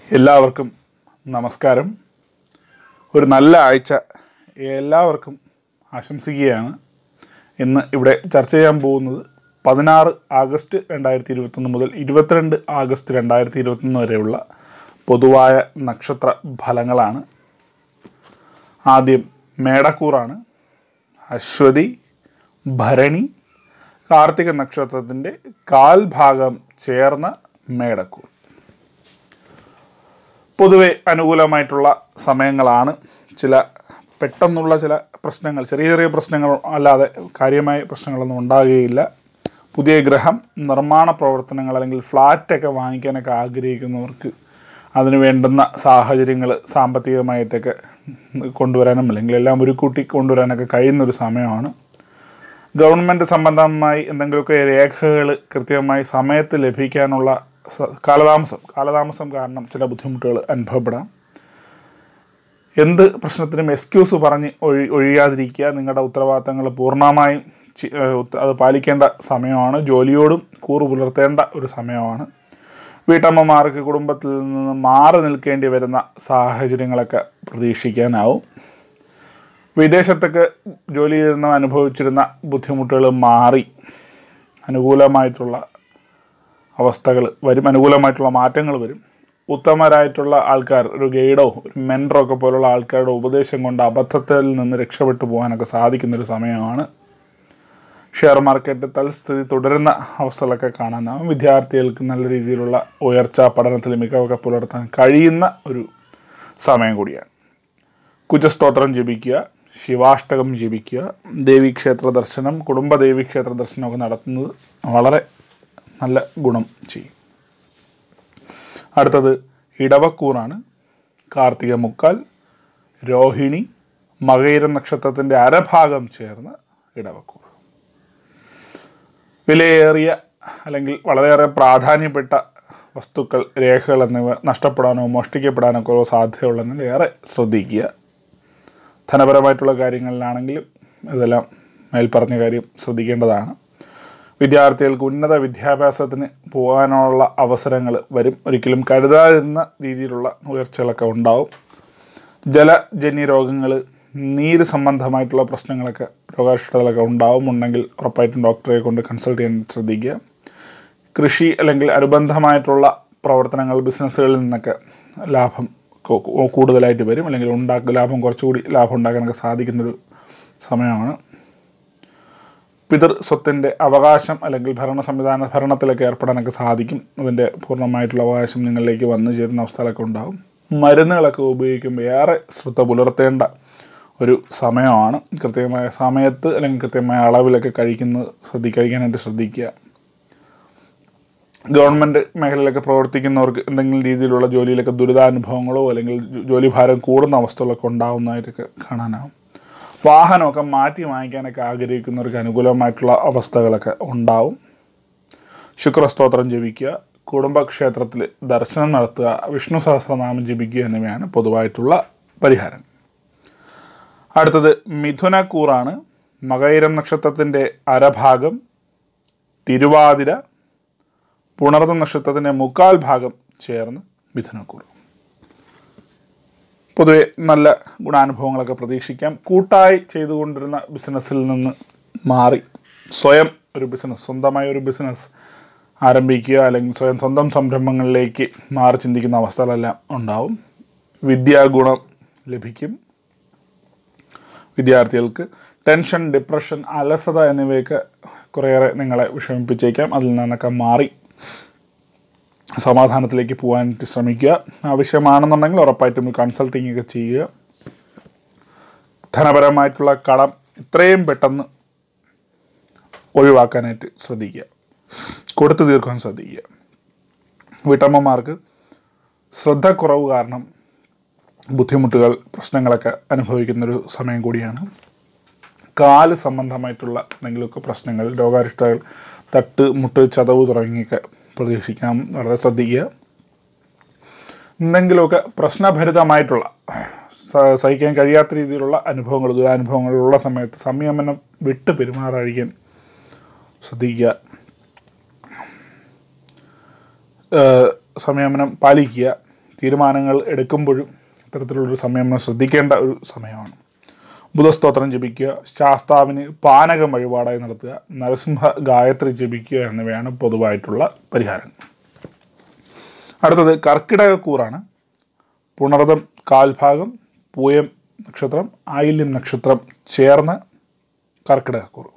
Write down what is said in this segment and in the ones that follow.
എല്ലാവർക്കും നമസ്കാരം ഒരു നല്ല ആഴ്ച എല്ലാവർക്കും ആശംസിക്കുകയാണ് ഇന്ന് ഇവിടെ ചർച്ച ചെയ്യാൻ പോകുന്നത് പതിനാറ് ആഗസ്റ്റ് രണ്ടായിരത്തി ഇരുപത്തൊന്ന് മുതൽ ഇരുപത്തിരണ്ട് ആഗസ്റ്റ് രണ്ടായിരത്തി ഇരുപത്തൊന്ന് വരെയുള്ള പൊതുവായ നക്ഷത്ര ഫലങ്ങളാണ് ആദ്യം മേടക്കൂറാണ് അശ്വതി ഭരണി കാർത്തിക നക്ഷത്രത്തിൻ്റെ കാൽഭാഗം ചേർന്ന മേടക്കൂർ പൊതുവെ അനുകൂലമായിട്ടുള്ള സമയങ്ങളാണ് ചില പെട്ടെന്നുള്ള ചില പ്രശ്നങ്ങൾ ചെറിയ ചെറിയ പ്രശ്നങ്ങൾ അല്ലാതെ കാര്യമായ പ്രശ്നങ്ങളൊന്നും ഉണ്ടാകുകയില്ല പുതിയ ഗ്രഹം നിർമ്മാണ പ്രവർത്തനങ്ങൾ അല്ലെങ്കിൽ ഫ്ലാറ്റൊക്കെ വാങ്ങിക്കാനൊക്കെ ആഗ്രഹിക്കുന്നവർക്ക് അതിന് വേണ്ടുന്ന സാഹചര്യങ്ങൾ സാമ്പത്തികമായിട്ടൊക്കെ കൊണ്ടുവരാനും അല്ലെങ്കിൽ എല്ലാം ഒരു കൂട്ടി കൊണ്ടുവരാനൊക്കെ കഴിയുന്നൊരു സമയമാണ് ഗവൺമെൻറ് സംബന്ധമായി എന്തെങ്കിലുമൊക്കെ രേഖകൾ കൃത്യമായി സമയത്ത് ലഭിക്കാനുള്ള സ- കാലതാമസം കാലതാമസം കാരണം ചില ബുദ്ധിമുട്ടുകൾ അനുഭവപ്പെടാം എന്ത് പ്രശ്നത്തിനും എക്സ്ക്യൂസ് പറഞ്ഞ് ഒഴി ഒഴിയാതിരിക്കുക നിങ്ങളുടെ ഉത്തരവാദിത്തങ്ങൾ പൂർണ്ണമായും ചി- ഏഹ് ഉത്ത- അത് പാലിക്കേണ്ട സമയമാണ് ജോലിയോടും കൂറ് പുലർത്തേണ്ട ഒരു സമയമാണ് വീട്ടമ്മമാർക്ക് കുടുംബത്തിൽ നിന്ന് മാറി നിൽക്കേണ്ടി വരുന്ന സാഹചര്യങ്ങളൊക്കെ പ്രതീക്ഷിക്കാനാവും വിദേശത്തൊക്കെ ജോലി ചെയ്യുന്ന അനുഭവിച്ചിരുന്ന ബുദ്ധിമുട്ടുകൾ മാറി അനുകൂലമായിട്ടുള്ള അവസ്ഥകൾ വരും അനുകൂലമായിട്ടുള്ള മാറ്റങ്ങൾ വരും ഉത്തമരായിട്ടുള്ള ആൾക്കാർ ഒരു ഗൈഡോ ഒരു മെൻറ്ററോ ഒക്കെ പോലുള്ള ആൾക്കാരുടെ ഉപദേശം കൊണ്ട് അബദ്ധത്തിൽ നിന്ന് രക്ഷപ്പെട്ടു പോകാനൊക്കെ സാധിക്കുന്നൊരു സമയമാണ് ഷെയർ മാർക്കറ്റ് തൽസ്ഥിതി തുടരുന്ന അവസ്ഥകളൊക്കെ കാണാനാവും വിദ്യാർത്ഥികൾക്ക് നല്ല രീതിയിലുള്ള ഉയർച്ച പഠനത്തിൽ മികവൊക്കെ പുലർത്താൻ കഴിയുന്ന ഒരു സമയം കൂടിയാണ് കുജസ്തോത്രം ജപിക്കുക ശിവാഷ്ടകം ജപിക്കുക ദേവീക്ഷേത്ര ദർശനം കുടുംബ ദേവീക്ഷേത്ര ദർശനമൊക്കെ നടത്തുന്നത് വളരെ നല്ല ഗുണം ചെയ്യും അടുത്തത് ഇടവക്കൂറാണ് കാർത്തിക മുക്കാൽ രോഹിണി മകയിരം നക്ഷത്രത്തിൻ്റെ അരഭാഗം ചേർന്ന് ഇടവക്കൂർ വിലയേറിയ അല്ലെങ്കിൽ വളരെയേറെ പ്രാധാന്യപ്പെട്ട വസ്തുക്കൾ രേഖകൾ എന്നിവ നഷ്ടപ്പെടാനോ മോഷ്ടിക്കപ്പെടാനോ ഒക്കെ ഉള്ള സാധ്യതയുള്ളതിനാൽ ഏറെ ശ്രദ്ധിക്കുക ധനപരമായിട്ടുള്ള കാര്യങ്ങളിലാണെങ്കിലും ഇതെല്ലാം മേൽപ്പറഞ്ഞ കാര്യം ശ്രദ്ധിക്കേണ്ടതാണ് വിദ്യാർത്ഥികൾക്ക് ഉന്നത വിദ്യാഭ്യാസത്തിന് പോകാനുള്ള അവസരങ്ങൾ വരും ഒരിക്കലും കരുതാതിരുന്ന രീതിയിലുള്ള ഉയർച്ചകളൊക്കെ ഉണ്ടാവും ജലജന്യ രോഗങ്ങൾ നീര് സംബന്ധമായിട്ടുള്ള പ്രശ്നങ്ങളൊക്കെ രോഗാരിഷ്ടതകളൊക്കെ ഉണ്ടാവും ഉണ്ടെങ്കിൽ ഉറപ്പായിട്ടും ഡോക്ടറെ കൊണ്ട് കൺസൾട്ട് ചെയ്യാൻ ശ്രദ്ധിക്കുക കൃഷി അല്ലെങ്കിൽ അനുബന്ധമായിട്ടുള്ള പ്രവർത്തനങ്ങൾ ബിസിനസ്സുകളിൽ നിന്നൊക്കെ ലാഭം കൂ- കൂ- കൂടുതലായിട്ട് വരും അല്ലെങ്കിൽ ഉണ്ടാക്കുക ലാഭം കുറച്ചുകൂടി ലാഭം ഉണ്ടാക്കാനൊക്കെ സാധിക്കുന്നൊരു സമയമാണ് പിതൃ സ്വത്തിൻ്റെ അവകാശം അല്ലെങ്കിൽ ഭരണ സംവിധാന ഭരണത്തിലൊക്കെ ഏർപ്പെടാനൊക്കെ സാധിക്കും അതിൻ്റെ പൂർണ്ണമായിട്ടുള്ള അവകാശം നിങ്ങളിലേക്ക് വന്നു ചേരുന്ന അവസ്ഥകളൊക്കെ ഉണ്ടാകും മരുന്നുകളൊക്കെ ഉപയോഗിക്കുമ്പോൾ ഏറെ ശ്രദ്ധ പുലർത്തേണ്ട ഒരു സമയമാണ് കൃത്യമായ സമയത്ത് അല്ലെങ്കിൽ കൃത്യമായ അളവിലൊക്കെ കഴിക്കുന്നത് ശ്രദ്ധി കഴിക്കാനായിട്ട് ശ്രദ്ധിക്കുക ഗവൺമെൻറ് മേഖലയിലൊക്കെ പ്രവർത്തിക്കുന്നവർക്ക് എന്തെങ്കിലും രീതിയിലുള്ള ജോലിയിലൊക്കെ ദുരിതാനുഭവങ്ങളോ അല്ലെങ്കിൽ ജോ- ജോലി ഭാരം കൂടുന്ന അവസ്ഥകളൊക്കെ ഉണ്ടാകുന്നതായിട്ടൊക്കെ കാണാനാവും വാഹനമൊക്കെ മാറ്റി വാങ്ങിക്കാനൊക്കെ ആഗ്രഹിക്കുന്നവർക്ക് അനുകൂലമായിട്ടുള്ള അവസ്ഥകളൊക്കെ ഉണ്ടാവും ശുക്രസ്തോത്രം ജപിക്കുക കുടുംബക്ഷേത്രത്തിൽ ദർശനം നടത്തുക വിഷ്ണു സഹസ്രനാമം ജപിക്കുക എന്നിവയാണ് പൊതുവായിട്ടുള്ള പരിഹാരം അടുത്തത് മിഥുനക്കൂറാണ് മകയിരം നക്ഷത്രത്തിൻ്റെ അരഭാഗം തിരുവാതിര പുണർന്ന നക്ഷത്രത്തിൻ്റെ മുക്കാൽ ഭാഗം ചേർന്ന് മിഥുനക്കൂർ പൊതുവെ നല്ല ഗുണാനുഭവങ്ങളൊക്കെ പ്രതീക്ഷിക്കാം കൂട്ടായി ചെയ്തുകൊണ്ടിരുന്ന ബിസിനസ്സിൽ നിന്ന് മാറി സ്വയം ഒരു ബിസിനസ് സ്വന്തമായ ഒരു ബിസിനസ് ആരംഭിക്കുക അല്ലെങ്കിൽ സ്വയം സ്വന്തം സംരംഭങ്ങളിലേക്ക് മാറി ചിന്തിക്കുന്ന അവസ്ഥകളെല്ലാം ഉണ്ടാവും വിദ്യാഗുണം ലഭിക്കും വിദ്യാർത്ഥികൾക്ക് ടെൻഷൻ ഡിപ്രഷൻ അലസത എന്നിവയൊക്കെ കുറേയേറെ നിങ്ങളെ വിഷമിപ്പിച്ചേക്കാം അതിൽ നിന്നൊക്കെ മാറി സമാധാനത്തിലേക്ക് പോകാനായിട്ട് ശ്രമിക്കുക ആവശ്യമാണെന്നുണ്ടെങ്കിൽ ഉറപ്പായിട്ടും കൺസൾട്ടിങ് ഒക്കെ ചെയ്യുക ധനപരമായിട്ടുള്ള കടം ഇത്രയും പെട്ടെന്ന് ഒഴിവാക്കാനായിട്ട് ശ്രദ്ധിക്കുക കൊടുത്തു തീർക്കാൻ ശ്രദ്ധിക്കുക വീട്ടമ്മമാർക്ക് ശ്രദ്ധക്കുറവ് കാരണം ബുദ്ധിമുട്ടുകൾ പ്രശ്നങ്ങളൊക്കെ അനുഭവിക്കുന്നൊരു സമയം കൂടിയാണ് കാല് സംബന്ധമായിട്ടുള്ള എന്തെങ്കിലുമൊക്കെ പ്രശ്നങ്ങൾ രോഗാരിഷ്ടകൾ തട്ട് മുട്ട് ചതവ് തുടങ്ങിയൊക്കെ പ്രതീക്ഷിക്കാം വളരെ ശ്രദ്ധിക്കുക എന്തെങ്കിലുമൊക്കെ പ്രശ്നഭരിതമായിട്ടുള്ള സ- സഹിക്കാൻ കഴിയാത്ത രീതിയിലുള്ള അനുഭവങ്ങൾ ദുരനുഭവങ്ങളുള്ള സമയത്ത് സംയമനം വിട്ട് പെരുമാറാതിരിക്കാൻ ശ്രദ്ധിക്കുക ഏഹ് സംയമനം പാലിക്കുക തീരുമാനങ്ങൾ എടുക്കുമ്പോഴും ഇത്തരത്തിലുള്ളൊരു സമയം നമ്മൾ ശ്രദ്ധിക്കേണ്ട ഒരു സമയമാണ് ബുധസ്തോത്രം ജപിക്കുക ശാസ്താവിന് പാനകം വഴിപാടായി നടത്തുക നരസിംഹ ഗായത്രി ജപിക്കുക എന്നിവയാണ് പൊതുവായിട്ടുള്ള പരിഹാരങ്ങൾ അടുത്തത് കർക്കിടകക്കൂറാണ് പുണർതം കാൽഭാഗം പൂയം നക്ഷത്രം ആയില്യം നക്ഷത്രം ചേർന്ന് കർക്കിടകക്കൂർ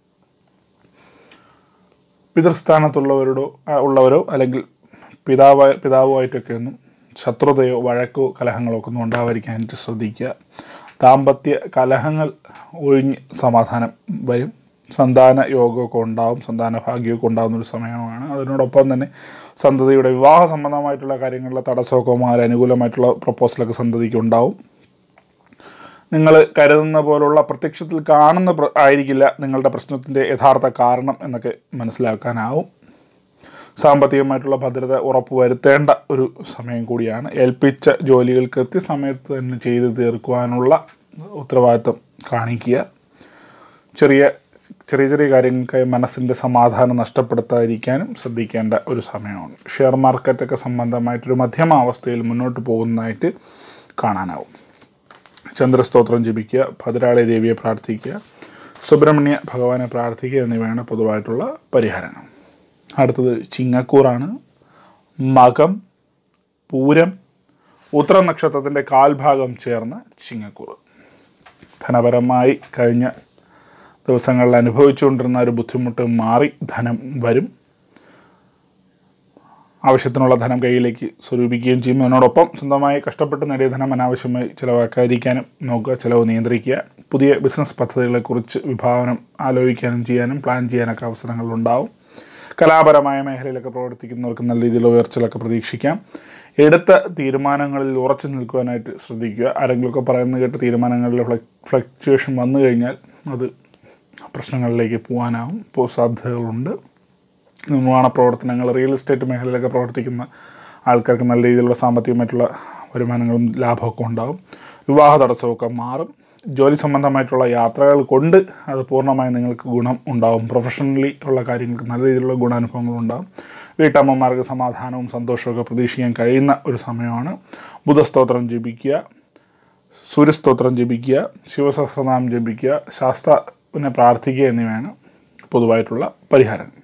പിതൃസ്ഥാനത്തുള്ളവരോടോ ആ, ഉള്ളവരോ അല്ലെങ്കിൽ പിതാവ് പിതാവുമായിട്ടൊക്കെ ഒന്നും ശത്രുതയോ വഴക്കോ കലഹങ്ങളോ ഒക്കെ ഒന്നും ഉണ്ടാവാതിരിക്കാനായിട്ട് ശ്രദ്ധിക്കുക ദാമ്പത്യ കലഹങ്ങൾ ഒഴിഞ്ഞ് സമാധാനം വരും സന്താന യോഗമൊക്കെ ഉണ്ടാവും സന്താന ഭാഗ്യമൊക്കെ ഉണ്ടാകുന്ന ഒരു സമയമാണ് അതിനോടൊപ്പം തന്നെ സന്തതിയുടെ വിവാഹ സംബന്ധമായിട്ടുള്ള കാര്യങ്ങളിലെ തടസ്സമൊക്കെ മാറി അനുകൂലമായിട്ടുള്ള പ്രപ്പോസലൊക്കെ സന്തതിക്ക് ഉണ്ടാവും നിങ്ങൾ കരുതുന്ന പോലുള്ള പ്രത്യക്ഷത്തിൽ കാണുന്ന പ്ര- ആയിരിക്കില്ല നിങ്ങളുടെ പ്രശ്നത്തിൻ്റെ യഥാർത്ഥ കാരണം എന്നൊക്കെ മനസ്സിലാക്കാനാവും സാമ്പത്തികമായിട്ടുള്ള ഭദ്രത ഉറപ്പുവരുത്തേണ്ട ഒരു സമയം കൂടിയാണ് ഏൽപ്പിച്ച ജോലികൾ കൃത്യസമയത്ത് തന്നെ ചെയ്ത് തീർക്കുവാനുള്ള ഉത്തരവാദിത്വം കാണിക്കുക ചെറിയ ചെറിയ ചെറിയ കാര്യങ്ങൾക്കായി മനസ്സിൻ്റെ സമാധാനം നഷ്ടപ്പെടുത്താതിരിക്കാനും ശ്രദ്ധിക്കേണ്ട ഒരു സമയമാണ് ഷെയർ മാർക്കറ്റൊക്കെ സംബന്ധമായിട്ടൊരു മധ്യമാവസ്ഥയിൽ മുന്നോട്ട് പോകുന്നതായിട്ട് കാണാനാവും ചന്ദ്രസ്തോത്രം ജപിക്കുക ഭദ്രാളി ദേവിയെ പ്രാർത്ഥിക്കുക സുബ്രഹ്മണ്യ ഭഗവാനെ പ്രാർത്ഥിക്കുക എന്നിവയാണ് പൊതുവായിട്ടുള്ള പരിഹാരങ്ങൾ അടുത്തത് ചിങ്ങക്കൂറാണ് മകം പൂരം ഉത്തര നക്ഷത്രത്തിൻ്റെ കാൽഭാഗം ചേർന്ന ചിങ്ങക്കൂർ ധനപരമായി കഴിഞ്ഞ ദിവസങ്ങളിൽ അനുഭവിച്ചുകൊണ്ടിരുന്ന ഒരു ബുദ്ധിമുട്ട് മാറി ധനം വരും ആവശ്യത്തിനുള്ള ധനം കയ്യിലേക്ക് സ്വരൂപിക്കുകയും ചെയ്യും അതിനോടൊപ്പം സ്വന്തമായി കഷ്ടപ്പെട്ട് നേടിയ ധനം അനാവശ്യമായി ചിലവാക്കാതിരിക്കാനും നോക്കുക ചിലവ് നിയന്ത്രിക്കുക പുതിയ ബിസിനസ് പദ്ധതികളെക്കുറിച്ച് വിഭാവനം ആലോചിക്കാനും ചെയ്യാനും പ്ലാൻ ചെയ്യാനൊക്കെ അവസരങ്ങളുണ്ടാവും കലാപരമായ മേഖലയിലൊക്കെ പ്രവർത്തിക്കുന്നവർക്ക് നല്ല രീതിയിലുള്ള ഉയർച്ചകളൊക്കെ പ്രതീക്ഷിക്കാം എടുത്ത തീരുമാനങ്ങളിൽ ഉറച്ചു നിൽക്കുവാനായിട്ട് ശ്രദ്ധിക്കുക ആരെങ്കിലുമൊക്കെ പറയുന്നത് കേട്ട് തീരുമാനങ്ങളിൽ ഫ്ലക്ച്വേഷൻ വന്നു കഴിഞ്ഞാൽ അത് പ്രശ്നങ്ങളിലേക്ക് പോകാനാവും ഇപ്പോൾ സാധ്യതകളുണ്ട് നിർമ്മാണ പ്രവർത്തനങ്ങൾ റിയൽ എസ്റ്റേറ്റ് മേഖലയിലൊക്കെ പ്രവർത്തിക്കുന്ന ആൾക്കാർക്ക് നല്ല രീതിയിലുള്ള സാമ്പത്തികമായിട്ടുള്ള വരുമാനങ്ങളും ലാഭമൊക്കെ ഉണ്ടാവും വിവാഹ തടസ്സമൊക്കെ മാറും ജോലി സംബന്ധമായിട്ടുള്ള യാത്രകൾ കൊണ്ട് അത് പൂർണ്ണമായി നിങ്ങൾക്ക് ഗുണം ഉണ്ടാവും പ്രൊഫഷണലി ഉള്ള കാര്യങ്ങൾക്ക് നല്ല രീതിയിലുള്ള ഗുണാനുഭവങ്ങൾ ഉണ്ടാവും വീട്ടമ്മമാർക്ക് സമാധാനവും സന്തോഷമൊക്കെ പ്രതീക്ഷിക്കാൻ കഴിയുന്ന ഒരു സമയമാണ് ബുധസ്തോത്രം ജപിക്കുക സൂര്യസ്തോത്രം ജപിക്കുക ശിവസഹസ്രനാമം ജപിക്കുക ശാസ്താവിനെ പ്രാർത്ഥിക്കുക എന്നിവയാണ് പൊതുവായിട്ടുള്ള പരിഹാരങ്ങൾ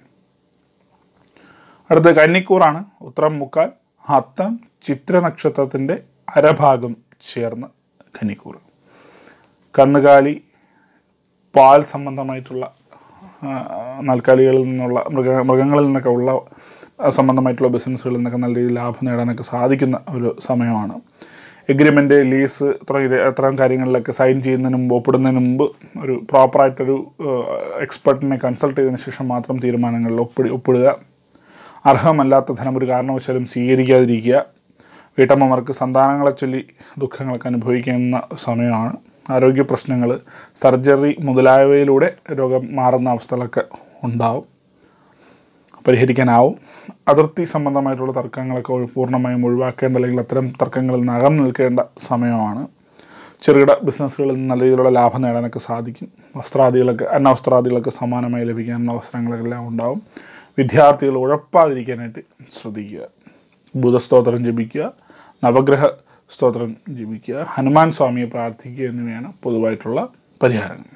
അടുത്ത കന്നിക്കൂറാണ് ഉത്തരം മുക്കാൽ ഹത്തം ചിത്ര നക്ഷത്രത്തിൻ്റെ അരഭാഗം ചേർന്ന് കന്നിക്കൂർ കന്നുകാലി പാൽ സംബന്ധമായിട്ടുള്ള ആ, നാൽക്കാലികളിൽ നിന്നുള്ള മൃഗ മൃഗങ്ങളിൽ നിന്നൊക്കെ ഉള്ള ആ, സംബന്ധമായിട്ടുള്ള ബിസിനസ്സുകളിൽ നിന്നൊക്കെ നല്ല രീതിയിൽ ലാഭം നേടാനൊക്കെ സാധിക്കുന്ന ഒരു സമയമാണ് എഗ്രിമെൻ്റ് ലീസ് തുടങ്ങിയ അത്തരം കാര്യങ്ങളിലൊക്കെ സൈൻ ചെയ്യുന്നതിന് മുമ്പ് ഒപ്പിടുന്നതിന് മുമ്പ് ഒരു പ്രോപ്പറായിട്ടൊരു എക്സ്പെർട്ടിനെ കൺസൾട്ട് ചെയ്തതിന് ശേഷം മാത്രം തീരുമാനങ്ങളിൽ ഒപ്പിടി ഒപ്പിടുക അർഹമല്ലാത്ത ധനം ഒരു കാരണവശാലും സ്വീകരിക്കാതിരിക്കുക വീട്ടമ്മമാർക്ക് സന്താനങ്ങളെ ചൊല്ലി ദുഃഖങ്ങളൊക്കെ അനുഭവിക്കുന്ന സമയമാണ് ആരോഗ്യ പ്രശ്നങ്ങൾ സർജറി മുതലായവയിലൂടെ രോഗം മാറുന്ന അവസ്ഥകളൊക്കെ ഉണ്ടാവും പരിഹരിക്കാനാവും അതിർത്തി സംബന്ധമായിട്ടുള്ള തർക്കങ്ങളൊക്കെ ഒഴി- പൂർണ്ണമായും ഒഴിവാക്കേണ്ട അല്ലെങ്കിൽ അത്തരം തർക്കങ്ങളിൽ നിന്ന് അകന്നു നിൽക്കേണ്ട സമയമാണ് ചെറുകിട ബിസിനസ്സുകളിൽ നിന്ന് നല്ല രീതിയിലുള്ള ലാഭം നേടാനൊക്കെ സാധിക്കും വസ്ത്രാദികളൊക്കെ അന്നവസ്ത്രാദികളൊക്കെ സമാനമായി ലഭിക്കാനുള്ള അവസരങ്ങളെല്ലാം ഉണ്ടാവും വിദ്യാർത്ഥികൾ ഉഴപ്പാതിരിക്കാനായിട്ട് ശ്രദ്ധിക്കുക ബുധസ്തോത്രം ജപിക്കുക നവഗ്രഹ സ്തോത്രം ജപിക്കുക ഹനുമാൻ സ്വാമിയെ പ്രാർത്ഥിക്കുക എന്നിവയാണ് പൊതുവായിട്ടുള്ള പരിഹാരങ്ങൾ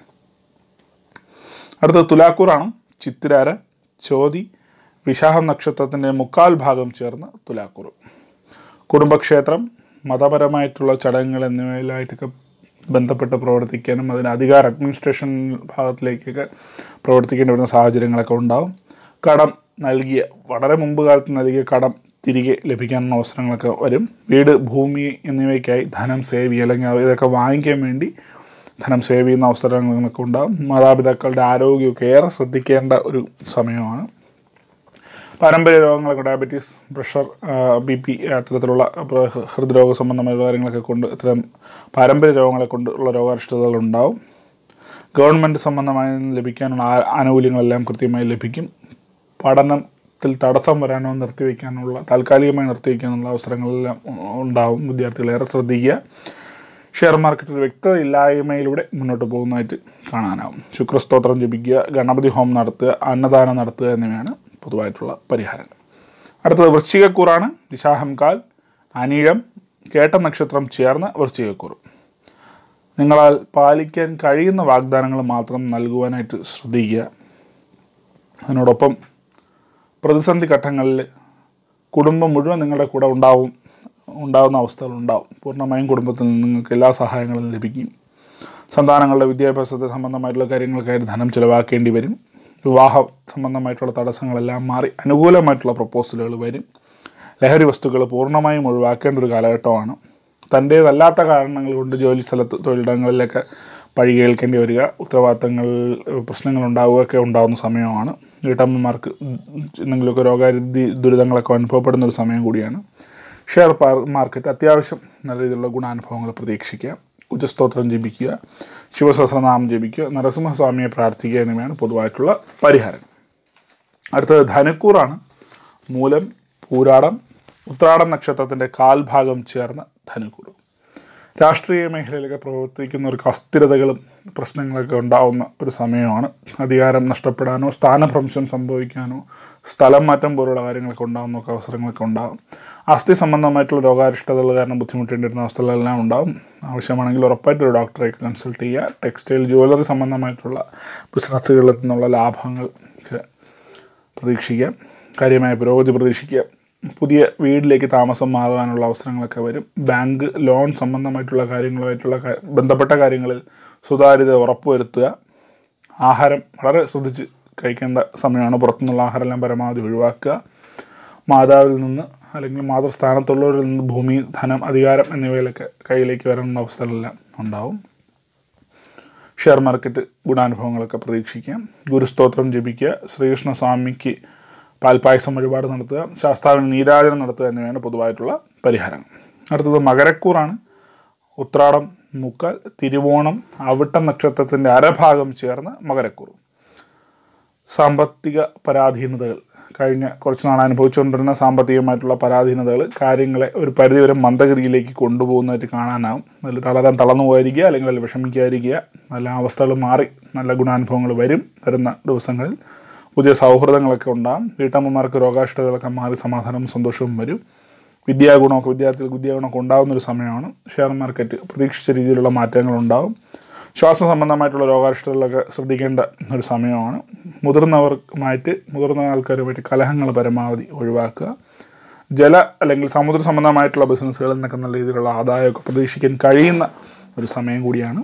അടുത്തത് തുലാക്കൂറാണ് ചിത്തിരാര ചോതി വിശാഖം നക്ഷത്രത്തിൻ്റെ മുക്കാൽ ഭാഗം ചേർന്ന് തുലാക്കൂർ കുടുംബക്ഷേത്രം മതപരമായിട്ടുള്ള ചടങ്ങുകൾ എന്നിവയിലായിട്ടൊക്കെ ബന്ധപ്പെട്ട് പ്രവർത്തിക്കാനും അതിന് അധികാര അഡ്മിനിസ്ട്രേഷൻ ഭാഗത്തിലേക്കൊക്കെ പ്രവർത്തിക്കേണ്ടി വരുന്ന സാഹചര്യങ്ങളൊക്കെ ഉണ്ടാവും കടം നൽകിയ വളരെ മുമ്പ് കാലത്ത് നൽകിയ കടം തിരികെ ലഭിക്കാനുള്ള അവസരങ്ങളൊക്കെ വരും വീട് ഭൂമി എന്നിവയ്ക്കായി ധനം സേവ് ചെയ്യുക അല്ലെങ്കിൽ ഇതൊക്കെ വാങ്ങിക്കാൻ വേണ്ടി ധനം സേവ് ചെയ്യുന്ന അവസരങ്ങളൊക്കെ ഉണ്ടാകും മാതാപിതാക്കളുടെ ആരോഗ്യമൊക്കെ ഏറെ ശ്രദ്ധിക്കേണ്ട ഒരു സമയമാണ് പാരമ്പര്യ രോഗങ്ങളൊക്കെ ഡയബറ്റീസ് പ്രഷർ ബി പി അത്തരത്തിലുള്ള പ്ര- ഹൃദ്രോഗ സംബന്ധമായ കാര്യങ്ങളൊക്കെ കൊണ്ട് ഇത്തരം പാരമ്പര്യ രോഗങ്ങളെ കൊണ്ട് ഉള്ള രോഗാരിഷ്ടതകൾ ഉണ്ടാവും ഗവൺമെൻറ് സംബന്ധമായി ലഭിക്കാനുള്ള ആ- ആനുകൂല്യങ്ങളെല്ലാം കൃത്യമായി ലഭിക്കും പഠനത്തിൽ തടസ്സം വരാനോ നിർത്തിവെക്കാനുള്ള താൽക്കാലികമായി നിർത്തിവെക്കാനുള്ള അവസരങ്ങളെല്ലാം ഉ- ഉണ്ടാവും വിദ്യാർത്ഥികൾ ഏറെ ശ്രദ്ധിക്കുക ഷെയർ മാർക്കറ്റിൽ വ്യക്തത ഇല്ലായ്മയിലൂടെ മുന്നോട്ട് പോകുന്നതായിട്ട് കാണാനാവും ശുക്രസ്തോത്രം ജപിക്കുക ഗണപതി ഹോം നടത്തുക അന്നദാനം നടത്തുക എന്നിവയാണ് പൊതുവായിട്ടുള്ള പരിഹാരങ്ങൾ അടുത്തത് വൃശ്ചികക്കൂറാണ് ദിശാഹം കാൽ അനിഴം കേട്ട നക്ഷത്രം ചേർന്ന് വൃശ്ചികക്കുറി നിങ്ങളാൽ പാലിക്കാൻ കഴിയുന്ന വാഗ്ദാനങ്ങൾ മാത്രം നൽകുവാനായിട്ട് ശ്രദ്ധിക്കുക അതിനോടൊപ്പം പ്രതിസന്ധി ഘട്ടങ്ങളിൽ കുടുംബം മുഴുവൻ നിങ്ങളുടെ കൂടെ ഉണ്ടാവും ഉണ്ടാകുന്ന അവസ്ഥകൾ ഉണ്ടാവും പൂർണ്ണമായും കുടുംബത്തിൽ നിന്ന് നിങ്ങൾക്ക് എല്ലാ സഹായങ്ങളും ലഭിക്കും സന്താനങ്ങളുടെ വിദ്യാഭ്യാസത്തെ സംബന്ധമായിട്ടുള്ള കാര്യങ്ങൾക്കായിട്ട് ധനം ചിലവാക്കേണ്ടി വരും വിവാഹ സംബന്ധമായിട്ടുള്ള തടസ്സങ്ങളെല്ലാം മാറി അനുകൂലമായിട്ടുള്ള പ്രപ്പോസലുകൾ വരും ലഹരി വസ്തുക്കൾ പൂർണ്ണമായും ഒഴിവാക്കേണ്ട ഒരു കാലഘട്ടമാണ് തൻ്റേതല്ലാത്ത കാരണങ്ങൾ കൊണ്ട് ജോലി സ്ഥലത്ത് തൊഴിലിടങ്ങളിലൊക്കെ പഴി കേൾക്കേണ്ടി വരിക ഉത്തരവാദിത്തങ്ങൾ പ്രശ്നങ്ങൾ ഉണ്ടാവുകയൊക്കെ ഉണ്ടാകുന്ന സമയമാണ് വീട്ടമ്മമാർക്ക് എന്തെങ്കിലുമൊക്കെ രോഗാരുതി ദുരിതങ്ങളൊക്കെ അനുഭവപ്പെടുന്ന ഒരു സമയം കൂടിയാണ് ഷെയർ മാർക്കറ്റ് അത്യാവശ്യം നല്ല രീതിയിലുള്ള ഗുണാനുഭവങ്ങൾ പ്രതീക്ഷിക്കുക കുജസ്തോത്രം ജപിക്കുക ശിവസഹസ്രനാമം ജപിക്കുക നരസിംഹസ്വാമിയെ പ്രാർത്ഥിക്കുക എന്നിവയാണ് പൊതുവായിട്ടുള്ള പരിഹാരം അടുത്തത് ധനുക്കൂറാണ് മൂലം പൂരാടം ഉത്രാടം നക്ഷത്രത്തിൻ്റെ കാൽഭാഗം ചേർന്ന ധനുക്കൂർ രാഷ്ട്രീയ മേഖലയിലൊക്കെ പ്രവർത്തിക്കുന്നവർക്ക് അസ്ഥിരതകളും പ്രശ്നങ്ങളൊക്കെ ഉണ്ടാവുന്ന ഒരു സമയമാണ് അധികാരം നഷ്ടപ്പെടാനോ സ്ഥാനഭ്രംശം സംഭവിക്കാനോ സ്ഥലം മാറ്റം പോലുള്ള കാര്യങ്ങളൊക്കെ ഉണ്ടാകുന്നൊക്കെ അവസരങ്ങളൊക്കെ ഉണ്ടാകും അസ്ഥി സംബന്ധമായിട്ടുള്ള രോഗാരിഷ്ടതകൾ കാരണം ബുദ്ധിമുട്ടേണ്ടിരുന്ന അവസ്ഥകളെല്ലാം ഉണ്ടാകും ആവശ്യമാണെങ്കിൽ ഉറപ്പായിട്ട് ഒരു ഡോക്ടറെ കൺസൾട്ട് ചെയ്യുക ടെക്സ്റ്റൈൽ ജുവലറി സംബന്ധമായിട്ടുള്ള ബിസിനസ്സുകളിൽ നിന്നുള്ള ലാഭങ്ങൾക്ക് പ്രതീക്ഷിക്കാം കാര്യമായ പുരോഗതി പ്രതീക്ഷിക്കുക പുതിയ വീട്ടിലേക്ക് താമസം മാറുവാനുള്ള അവസരങ്ങളൊക്കെ വരും ബാങ്ക് ലോൺ സംബന്ധമായിട്ടുള്ള കാര്യങ്ങളുമായിട്ടുള്ള കാ- ബന്ധപ്പെട്ട കാര്യങ്ങളിൽ സുതാര്യത ഉറപ്പുവരുത്തുക ആഹാരം വളരെ ശ്രദ്ധിച്ച് കഴിക്കേണ്ട സമയമാണ് പുറത്തുനിന്നുള്ള ആഹാരമെല്ലാം പരമാവധി ഒഴിവാക്കുക മാതാവിൽ നിന്ന് അല്ലെങ്കിൽ മാതൃസ്ഥാനത്തുള്ളവരിൽ നിന്ന് ഭൂമി ധനം അധികാരം എന്നിവയിലൊക്കെ കയ്യിലേക്ക് വരാനുള്ള അവസ്ഥകളെല്ലാം ഉണ്ടാവും ഷെയർ മാർക്കറ്റ് ഗുണാനുഭവങ്ങളൊക്കെ പ്രതീക്ഷിക്കാം ഗുരുസ്തോത്രം ജപിക്കുക ശ്രീകൃഷ്ണ സ്വാമിക്ക് പാൽപ്പായസം വഴിപാട് നടത്തുക ശാസ്താവിന് നീരാജനം നടത്തുക എന്നിവയാണ് പൊതുവായിട്ടുള്ള പരിഹാരങ്ങൾ അടുത്തത് മകരക്കൂറാണ് ഉത്രാടം മുക്കാൽ തിരുവോണം അവിട്ടം നക്ഷത്രത്തിൻ്റെ അരഭാഗം ചേർന്ന് മകരക്കൂർ സാമ്പത്തിക പരാധീനതകൾ കഴിഞ്ഞ കുറച്ച് നാൾ അനുഭവിച്ചുകൊണ്ടിരുന്ന സാമ്പത്തികമായിട്ടുള്ള പരാധീനതകൾ കാര്യങ്ങളെ ഒരു പരിധിവരെ മന്ദഗതിയിലേക്ക് കൊണ്ടുപോകുന്നതായിട്ട് കാണാനാവും അതിൽ തളരാൻ തളർന്നു പോയിരിക്കുക അല്ലെങ്കിൽ അതിൽ വിഷമിക്കാതിരിക്കുക നല്ല അവസ്ഥകൾ മാറി നല്ല ഗുണാനുഭവങ്ങൾ വരും വരുന്ന ദിവസങ്ങളിൽ പുതിയ സൗഹൃദങ്ങളൊക്കെ ഉണ്ടാകും വീട്ടമ്മമാർക്ക് രോഗാഷ്ഠതകളൊക്കെ മാറി സമാധാനവും സന്തോഷവും വരും വിദ്യാഗുണമൊക്കെ വിദ്യാർത്ഥികൾക്ക് വിദ്യാഗുണമൊക്കെ ഉണ്ടാകുന്ന ഒരു സമയമാണ് ഷെയർ മാർക്കറ്റ് പ്രതീക്ഷിച്ച രീതിയിലുള്ള മാറ്റങ്ങൾ ഉണ്ടാകും ശ്വാസ സംബന്ധമായിട്ടുള്ള രോഗാരിഷ്ടതകളൊക്കെ ശ്രദ്ധിക്കേണ്ട ഒരു സമയമാണ് മുതിർന്നവർക്കുമായിട്ട് മുതിർന്ന ആൾക്കാരുമായിട്ട് കലഹങ്ങൾ പരമാവധി ഒഴിവാക്കുക ജല അല്ലെങ്കിൽ സമുദ്ര സംബന്ധമായിട്ടുള്ള ബിസിനസ്സുകളിൽ നിന്നൊക്കെ നല്ല രീതിയിലുള്ള ആദായമൊക്കെ പ്രതീക്ഷിക്കാൻ കഴിയുന്ന ഒരു സമയം കൂടിയാണ്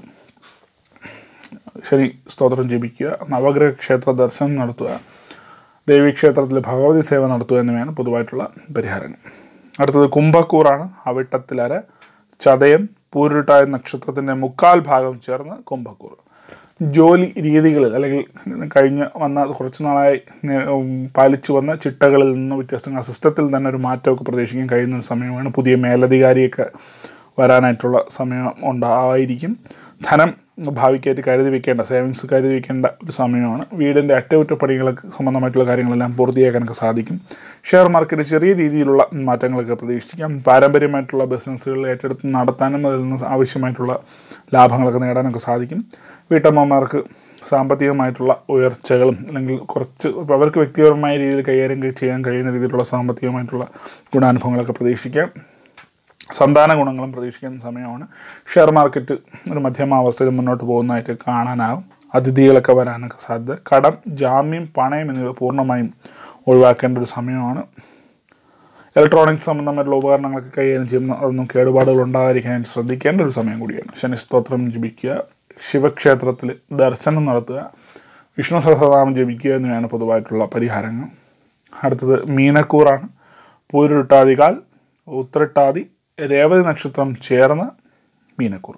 ശനി സ്തോത്രം ജപിക്കുക നവഗ്രഹ ക്ഷേത്ര ദർശനം നടത്തുക ദേവീക്ഷേത്രത്തിൽ ഭഗവതി സേവ നടത്തുക എന്നിവയാണ് പൊതുവായിട്ടുള്ള പരിഹാരങ്ങൾ അടുത്തത് കുംഭക്കൂറാണ് അവിട്ടത്തിലര ചതയം പൂരുട്ടായ നക്ഷത്രത്തിൻ്റെ മുക്കാൽ ഭാഗം ചേർന്ന് കുംഭക്കൂർ ജോലി രീതികളിൽ അല്ലെങ്കിൽ കഴിഞ്ഞ് വന്ന കുറച്ച് നാളായി നെ- ഉം, പാലിച്ചു വന്ന ചിട്ടകളിൽ നിന്ന് വ്യത്യസ്തങ്ങൾ സിസ്റ്റത്തിൽ തന്നെ ഒരു മാറ്റമൊക്കെ പ്രതീക്ഷിക്കാൻ കഴിയുന്ന ഒരു സമയമാണ് പുതിയ മേലധികാരിയൊക്കെ വരാനായിട്ടുള്ള സമയം ഉണ്ടായിരിക്കും ധനം ഭാവിക്കായിട്ട് കരുതി വെക്കേണ്ട സേവിങ്സ് കരുതി വെക്കേണ്ട ഒരു സമയമാണ് വീടിൻ്റെ അറ്റകുറ്റപ്പണികളൊക്കെ സംബന്ധമായിട്ടുള്ള കാര്യങ്ങളെല്ലാം പൂർത്തിയാക്കാനൊക്കെ സാധിക്കും ഷെയർ മാർക്കറ്റ് ചെറിയ രീതിയിലുള്ള മാറ്റങ്ങളൊക്കെ പ്രതീക്ഷിക്കാം പാരമ്പര്യമായിട്ടുള്ള ബിസിനസ്സുകൾ ഏറ്റെടുത്ത് നടത്താനും അതിൽ നിന്ന് ആവശ്യമായിട്ടുള്ള ലാഭങ്ങളൊക്കെ നേടാനൊക്കെ സാധിക്കും വീട്ടമ്മമാർക്ക് സാമ്പത്തികമായിട്ടുള്ള ഉയർച്ചകളും അല്ലെങ്കിൽ കുറച്ച് ഇപ്പോൾ അവർക്ക് വ്യക്തിപരമായ രീതിയിൽ കൈകാര്യം ചെയ്യാൻ കഴിയുന്ന രീതിയിലുള്ള സാമ്പത്തികമായിട്ടുള്ള ഗുണാനുഭവങ്ങളൊക്കെ പ്രതീക്ഷിക്കാം സന്താന ഗുണങ്ങളും പ്രതീക്ഷിക്കുന്ന സമയമാണ് ഷെയർ മാർക്കറ്റ് ഒരു മധ്യമാവസ്ഥയിൽ മുന്നോട്ട് പോകുന്നതായിട്ട് കാണാനാകും അതിഥികളൊക്കെ വരാനൊക്കെ സാധ്യത കടം ജാമ്യം പണയം എന്നിവ പൂർണ്ണമായും ഒഴിവാക്കേണ്ട ഒരു സമയമാണ് ഇലക്ട്രോണിക്സ് സംബന്ധമായിട്ടുള്ള ഉപകരണങ്ങളൊക്കെ കൈകാര്യം ചെയ്യുമ്പോൾ അതൊന്നും കേടുപാടുകൾ ഉണ്ടാകാതിരിക്കാൻ ശ്രദ്ധിക്കേണ്ട ഒരു സമയം കൂടിയാണ് ശനി സ്തോത്രം ജപിക്കുക ശിവക്ഷേത്രത്തിൽ ദർശനം നടത്തുക വിഷ്ണു സഹസ്രനാമം ജപിക്കുക എന്നിവയാണ് പൊതുവായിട്ടുള്ള പരിഹാരങ്ങൾ അടുത്തത് മീനക്കൂറാണ് പൂരുരുട്ടാതികാൽ ഉത്രട്ടാതി രേവതി നക്ഷത്രം ചേർന്ന് മീനക്കൂർ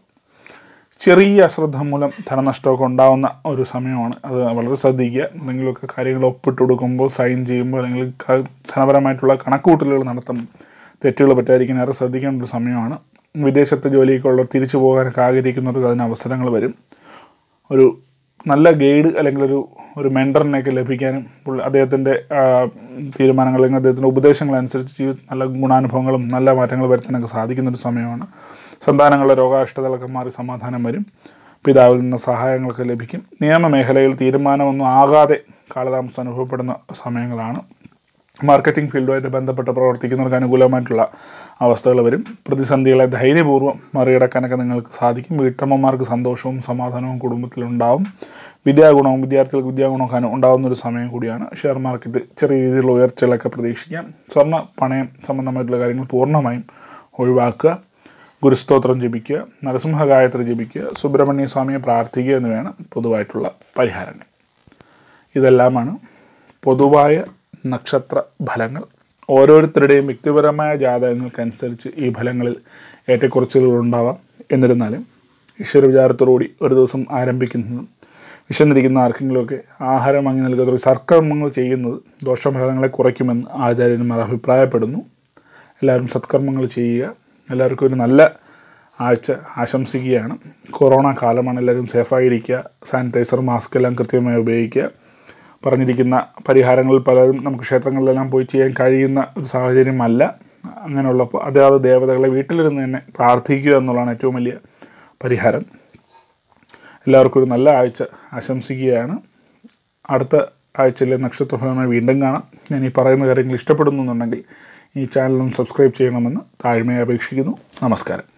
ചെറിയ അശ്രദ്ധ മൂലം ധനനഷ്ടമൊക്കെ ഉണ്ടാകുന്ന ഒരു സമയമാണ് അത് വളരെ ശ്രദ്ധിക്കുക എന്തെങ്കിലുമൊക്കെ കാര്യങ്ങൾ ഒപ്പിട്ട് കൊടുക്കുമ്പോൾ സൈൻ ചെയ്യുമ്പോൾ അല്ലെങ്കിൽ ക- ധനപരമായിട്ടുള്ള കണക്കുകൂട്ടലുകൾ നടത്തും തെറ്റുകൾ പറ്റാതിരിക്കാൻ ഏറെ ശ്രദ്ധിക്കേണ്ട ഒരു സമയമാണ് വിദേശത്ത് ജോലിയൊക്കെ ഉള്ളവർ തിരിച്ചു പോകാനൊക്കെ ആഗ്രഹിക്കുന്നവർക്ക് അതിന് അവസരങ്ങൾ വരും ഒരു നല്ല ഗൈഡ് അല്ലെങ്കിൽ ഒരു ഒരു മെൻറ്ററിനെയൊക്കെ ലഭിക്കാനും പുള്ളി അദ്ദേഹത്തിൻ്റെ തീരുമാനങ്ങൾ അല്ലെങ്കിൽ അദ്ദേഹത്തിൻ്റെ ഉപദേശങ്ങളനുസരിച്ച് ജീവിത നല്ല ഗുണാനുഭവങ്ങളും നല്ല മാറ്റങ്ങൾ വരുത്താനൊക്കെ സാധിക്കുന്ന ഒരു സമയമാണ് സന്താനങ്ങളുടെ രോഗാഷ്ടതകളൊക്കെ മാറി സമാധാനം വരും പിതാവിൽ നിന്ന് സഹായങ്ങളൊക്കെ ലഭിക്കും നിയമ മേഖലയിൽ തീരുമാനമൊന്നും ആകാതെ കാലതാമസം അനുഭവപ്പെടുന്ന സമയങ്ങളാണ് മാർക്കറ്റിംഗ് ഫീൽഡുമായിട്ട് ബന്ധപ്പെട്ട് പ്രവർത്തിക്കുന്നവർക്ക് അനുകൂലമായിട്ടുള്ള അവസ്ഥകൾ വരും പ്രതിസന്ധികളെ ധൈര്യപൂർവ്വം മറികടക്കാനൊക്കെ നിങ്ങൾക്ക് സാധിക്കും വീട്ടമ്മമാർക്ക് സന്തോഷവും സമാധാനവും കുടുംബത്തിലുണ്ടാവും വിദ്യാഗുണവും വിദ്യാർത്ഥികൾക്ക് വിദ്യാഗുണമൊക്കെ അനു- ഉണ്ടാകുന്ന ഒരു സമയം കൂടിയാണ് ഷെയർ മാർക്കറ്റ് ചെറിയ രീതിയിലുള്ള ഉയർച്ചകളൊക്കെ പ്രതീക്ഷിക്കാം സ്വർണ്ണ പണയം സംബന്ധമായിട്ടുള്ള കാര്യങ്ങൾ പൂർണ്ണമായും ഒഴിവാക്കുക ഗുരുസ്തോത്രം ജപിക്കുക നരസിംഹ ഗായത്രി ജപിക്കുക സുബ്രഹ്മണ്യ സ്വാമിയെ പ്രാർത്ഥിക്കുക എന്നിവയാണ് പൊതുവായിട്ടുള്ള പരിഹാരങ്ങൾ ഇതെല്ലാമാണ് പൊതുവായ നക്ഷത്ര ഫലങ്ങൾ ഓരോരുത്തരുടെയും വ്യക്തിപരമായ ജാതകങ്ങൾക്കനുസരിച്ച് ഈ ഫലങ്ങളിൽ ഏറ്റക്കുറച്ചിലുകൾ ഉണ്ടാവാം എന്നിരുന്നാലും ഈശ്വര വിചാരത്തോടുകൂടി ഒരു ദിവസം ആരംഭിക്കുന്നതും വിശന്നിരിക്കുന്ന ആർക്കെങ്കിലുമൊക്കെ ആഹാരം വാങ്ങി നൽകുക തുടങ്ങി സൽക്കർമ്മങ്ങൾ ചെയ്യുന്നത് ദോഷഫലങ്ങളെ കുറയ്ക്കുമെന്ന് ആചാര്യന്മാർ അഭിപ്രായപ്പെടുന്നു എല്ലാവരും സത്കർമ്മങ്ങൾ ചെയ്യുക എല്ലാവർക്കും ഒരു നല്ല ആഴ്ച ആശംസിക്കുകയാണ് കൊറോണ കാലമാണ് എല്ലാവരും സേഫായിരിക്കുക സാനിറ്റൈസർ മാസ്ക് എല്ലാം കൃത്യമായി ഉപയോഗിക്കുക പറഞ്ഞിരിക്കുന്ന പരിഹാരങ്ങളിൽ പലതും നമുക്ക് ക്ഷേത്രങ്ങളിലെല്ലാം പോയി ചെയ്യാൻ കഴിയുന്ന ഒരു സാഹചര്യമല്ല അങ്ങനെയുള്ളപ്പോൾ അതാത് ദേവതകളെ വീട്ടിലിരുന്ന് തന്നെ പ്രാർത്ഥിക്കുക എന്നുള്ളതാണ് ഏറ്റവും വലിയ പരിഹാരം എല്ലാവർക്കും ഒരു നല്ല ആഴ്ച ആശംസിക്കുകയാണ് അടുത്ത ആഴ്ചയിലെ നക്ഷത്രഫലമായി വീണ്ടും കാണാം ഞാൻ ഈ പറയുന്ന കാര്യങ്ങൾ ഇഷ്ടപ്പെടുന്നുണ്ടെങ്കിൽ ഈ ചാനലും സബ്സ്ക്രൈബ് ചെയ്യണമെന്ന് താഴ്മയെ അപേക്ഷിക്കുന്നു നമസ്കാരം